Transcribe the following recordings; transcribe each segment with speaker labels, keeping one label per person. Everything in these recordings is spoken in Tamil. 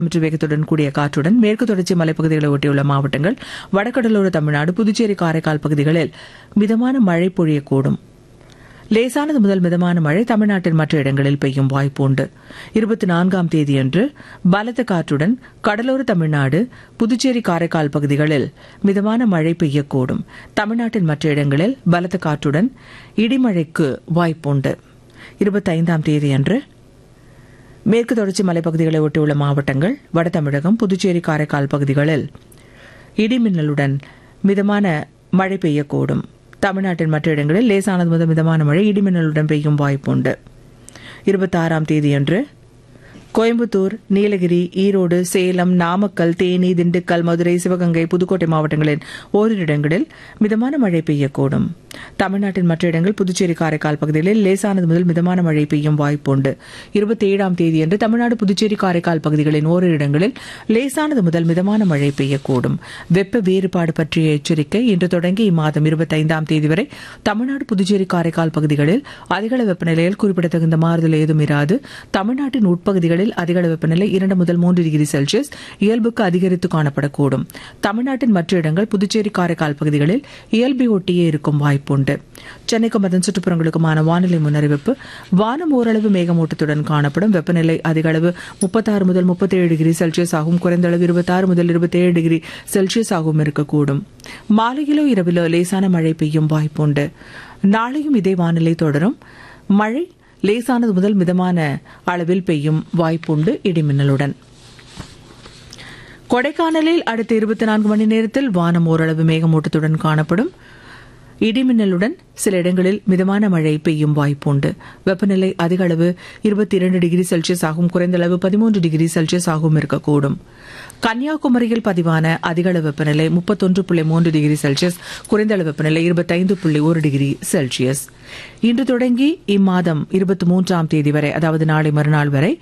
Speaker 1: மற்றும் வேகத்துடன் கூடிய காற்றுடன் மேற்கு தொடர்ச்சி மலைப்பகுதிகளை ஒட்டியுள்ள மாவட்டங்கள் வடகடலோர தமிழ்நாடு புதுச்சேரி காரைக்கால் பகுதிகளில் மிதமான மழை பொழியக்கூடும் லேசானது முதல் மிதமான மழை தமிழ்நாட்டின் மற்ற இடங்களில் பெய்யும் வாய்ப்பு உண்டு இருபத்தி நான்காம் தேதியன்று பலத்த காற்றுடன் கடலோர தமிழ்நாடு புதுச்சேரி காரைக்கால் பகுதிகளில் மிதமான மழை பெய்யக்கூடும் தமிழ்நாட்டின் மற்ற இடங்களில் பலத்த காற்றுடன் இடிமழைக்கு வாய்ப்புண்டு இருபத்தைந்தாம் தேதியன்று மேற்கு தொடர்ச்சி மலைப்பகுதிகளை ஒட்டியுள்ள மாவட்டங்கள் வட தமிழகம் புதுச்சேரி காரைக்கால் பகுதிகளில் இடிமின்னலுடன் மிதமான மழை பெய்யக்கூடும் தமிழ்நாட்டின் மற்ற இடங்களில் லேசானது முதல் மிதமான மழை இடிமின்னலுடன் பெய்யும் வாய்ப்புண்டு இருபத்தாறாம் தேதியன்று கோயம்புத்தூர் நீலகிரி ஈரோடு சேலம் நாமக்கல் தேனி திண்டுக்கல் மதுரை சிவகங்கை புதுக்கோட்டை மாவட்டங்களின் ஓரிரு இடங்களில் மிதமான மழை பெய்யக்கூடும் தமிழ்நாட்டின் மற்ற இடங்கள் புதுச்சேரி காரைக்கால் பகுதிகளில் லேசானது முதல் மிதமான மழை பெய்யும் வாய்ப்புண்டு இருபத்தி ஏழாம் தேதியன்று தமிழ்நாடு புதுச்சேரி காரைக்கால் பகுதிகளின் ஓரிரு இடங்களில் லேசானது முதல் மிதமான மழை பெய்யக்கூடும் வெப்ப வேறுபாடு பற்றிய எச்சரிக்கை இன்று தொடங்கி இம்மாதம் இருபத்தைந்தாம் தேதி வரை தமிழ்நாடு புதுச்சேரி காரைக்கால் பகுதிகளில் அதிகள வெப்பநிலையில் குறிப்பிடத்தகுந்த மாறுதல் ஏதும் இராது தமிழ்நாட்டின் உட்பகுதிகளில் அதிகள வெப்பநிலை இரண்டு முதல் மூன்று டிகிரி செல்சியஸ் இயல்புக்கு அதிகரித்து காணப்படக்கூடும் தமிழ்நாட்டின் மற்ற இடங்கள் புதுச்சேரி காரைக்கால் பகுதிகளில் இயல்பை ஒட்டியே இருக்கும் வாய்ப்புண்டு சென்னைக்கும் அதன் சுற்றுப்புறங்களுக்குமான வானிலை முன்னறிவிப்பு வானம் ஓரளவு மேகமூட்டத்துடன் காணப்படும் வெப்பநிலை அதிக அளவு முப்பத்தாறு முதல் முப்பத்தேழு டிகிரி செல்சியஸ் ஆகும் குறைந்த அளவு இருபத்தாறு முதல் இருபத்தேழு டிகிரி செல்சியஸ் ஆகவும் இருக்கக்கூடும் மாலையிலோ இரவிலோ லேசான மழை பெய்யும் வாய்ப்புண்டு நாளையும் இதே வானிலை தொடரும் மழை லேசானது முதல் மிதமான அளவில் பெய்யும் வாய்ப்புண்டு இடிமின்னலுடன் கொடைக்கானலில் அடுத்த இருபத்தி நான்கு மணி நேரத்தில் வானம் ஓரளவு மேகமூட்டத்துடன் காணப்படும் இடிமின்னலுடன் சில இடங்களில் மிதமான மழை பெய்யும் வாய்ப்புண்டு வெப்பநிலை அதிக அளவு இருபத்தி இரண்டு டிகிரி செல்சியஸ் ஆகும் குறைந்த அளவு பதிமூன்று டிகிரி செல்சியஸ் ஆகவும் இருக்கக்கூடும் கன்னியாகுமரியில் பதிவான அதிக அளவு வெப்பநிலை முப்பத்தொன்று புள்ளி மூன்று டிகிரி செல்சியஸ் குறைந்த அளவு வெப்பநிலை இருபத்தைந்து புள்ளி ஒரு டிகிரி செல்சியஸ் இன்று தொடங்கி இம்மாதம் இருபத்தி மூன்றாம் தேதி வரை அதாவது நாளை மறுநாள் வரை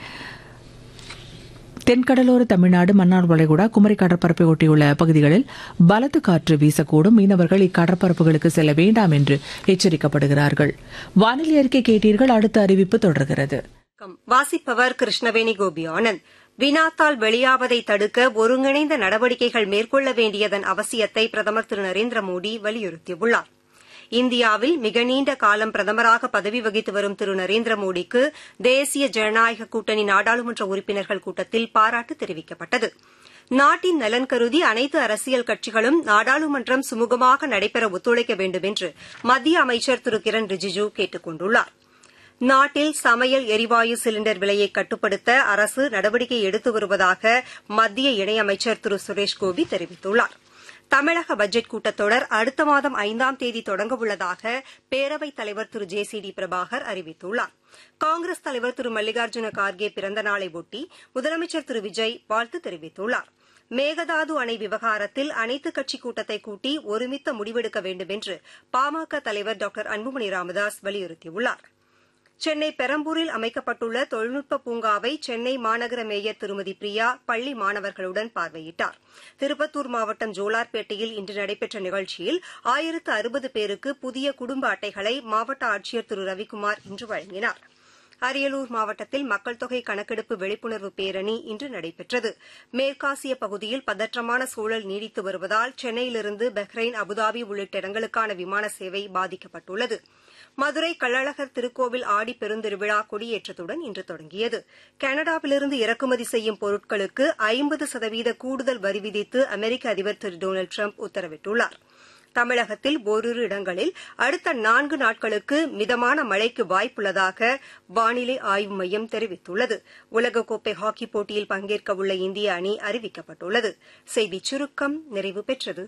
Speaker 1: தென்கடலோர தமிழ்நாடு மன்னார் வளைகுடா குமரி கடற்பரப்பை ஒட்டியுள்ள பகுதிகளில் பலத்த காற்று வீசக்கூடும் மீனவர்கள் இக்கடற்பரப்புகளுக்கு செல்ல வேண்டாம் என்று எச்சரிக்கப்படுகிறார்கள் வானிலை அறிக்கை கேட்டீர்கள் அடுத்த அறிவிப்பு தொடர்கிறது
Speaker 2: வாசிப்பவர் கிருஷ்ணவேணி கோபி ஆனந்த் வினாத்தால் வெளியாவதை தடுக்க ஒருங்கிணைந்த நடவடிக்கைகள் மேற்கொள்ள வேண்டியதன் அவசியத்தை பிரதமர் திரு நரேந்திர மோடி வலியுறுத்தியுள்ளார் இந்தியாவில் மிக நீண்ட காலம் பிரதமராக பதவி வகித்து வரும் திரு நரேந்திர மோடிக்கு தேசிய ஜனநாயக கூட்டணி நாடாளுமன்ற உறுப்பினர்கள் கூட்டத்தில் பாராட்டு தெரிவிக்கப்பட்டது நாட்டின் நலன் கருதி அனைத்து அரசியல் கட்சிகளும் நாடாளுமன்றம் சுமூகமாக நடைபெற ஒத்துழைக்க வேண்டும் என்று மத்திய அமைச்சர் திரு கிரண் ரிஜிஜூ கேட்டுக் கொண்டுள்ளார் நாட்டில் சமையல் எரிவாயு சிலிண்டர் விலையை கட்டுப்படுத்த அரசு நடவடிக்கை எடுத்து வருவதாக மத்திய இணையமைச்சர் திரு சுரேஷ் கோபி தெரிவித்துள்ளாா் தமிழக பட்ஜெட் கூட்டத்தொடர் அடுத்த மாதம் ஐந்தாம் தேதி தொடங்க உள்ளதாக பேரவைத் தலைவர் Thiru J C D Prabhakar அறிவித்துள்ளார் காங்கிரஸ் தலைவர் திரு மல்லிகார்ஜுன கார்கே பிறந்த நாளை ஒட்டி முதலமைச்சர் திரு விஜய் வாழ்த்து தெரிவித்துள்ளார் மேகதாது அணை விவகாரத்தில் அனைத்துக் கட்சி கூட்டத்தை கூட்டி ஒருமித்த முடிவெடுக்க வேண்டும் என்று பாமக தலைவர் டாக்டர் அன்புமணி ராமதாஸ் வலியுறுத்தியுள்ளாா் சென்னை பெரம்பூரில் அமைக்கப்பட்டுள்ள தொழில்நுட்ப பூங்காவை சென்னை மாநகர மேயர் திருமதி பிரியா பள்ளி மாணவர்களுடன் பார்வையிட்டார் திருப்பத்தூர் மாவட்டம் ஜோலார்பேட்டையில் இன்று நடைபெற்ற நிகழ்ச்சியில் ஆயிரத்து அறுபது பேருக்கு புதிய குடும்ப அட்டைகளை மாவட்ட ஆட்சியர் திரு ரவிக்குமார் இன்று வழங்கினார் அரியலூர் மாவட்டத்தில் மக்கள் தொகை கணக்கெடுப்பு விழிப்புணர்வு பேரணி இன்று நடைபெற்றது மேற்காசிய பகுதியில் பதற்றமான சூழல் நீடித்து வருவதால் சென்னையிலிருந்து பஹ்ரைன் அபுதாபி உள்ளிட்ட இடங்களுக்கான விமான சேவை பாதிக்கப்பட்டுள்ளது மதுரை கள்ளழகர் திருக்கோவில் ஆடி பெருந்திருவிழா கொடியேற்றத்துடன் இன்று தொடங்கியது கனடாவிலிருந்து இறக்குமதி செய்யும் பொருட்களுக்கு ஐம்பது சதவீத கூடுதல் வரி விதித்து அமெரிக்க அதிபர் திரு டொனால்டு ட்ரம்ப் உத்தரவிட்டுள்ளார் தமிழகத்தில் ஓரிரு இடங்களில் அடுத்த நான்கு நாட்களுக்கு மிதமான மழைக்கு வாய்ப்புள்ளதாக வானிலை ஆய்வு மையம் தெரிவித்துள்ளது உலகக்கோப்பை ஹாக்கி போட்டியில் பங்கேற்கவுள்ள இந்திய அணி அறிவிக்கப்பட்டுள்ளது செய்திச் சுருக்கம் நிறைவு பெற்றது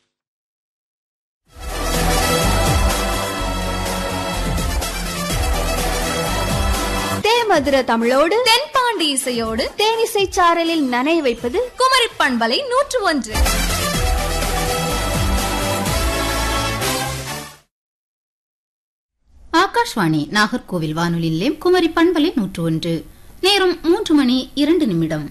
Speaker 3: தேமதுர தமிழோடு
Speaker 4: தென்பாண்டி இசையோடு
Speaker 3: தேனிசை சாரலில் நனைய வைப்பது
Speaker 4: குமரி பண்பலை நூற்று ஒன்று
Speaker 5: ஆகாஷ்வாணி நாகர்கோவில் வானொலி நிலையம் குமரி பண்பலை நூற்று ஒன்று நேரம் மூன்று மணி இரண்டு நிமிடம்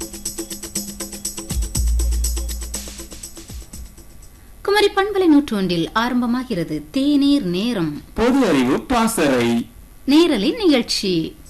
Speaker 5: குமரி பண்பலை நூற்று ஒன்றில் ஆரம்பமாகிறது தேநீர் நேரம்
Speaker 6: பொது அறிவு பாசறை
Speaker 5: நேரலின் நிகழ்ச்சி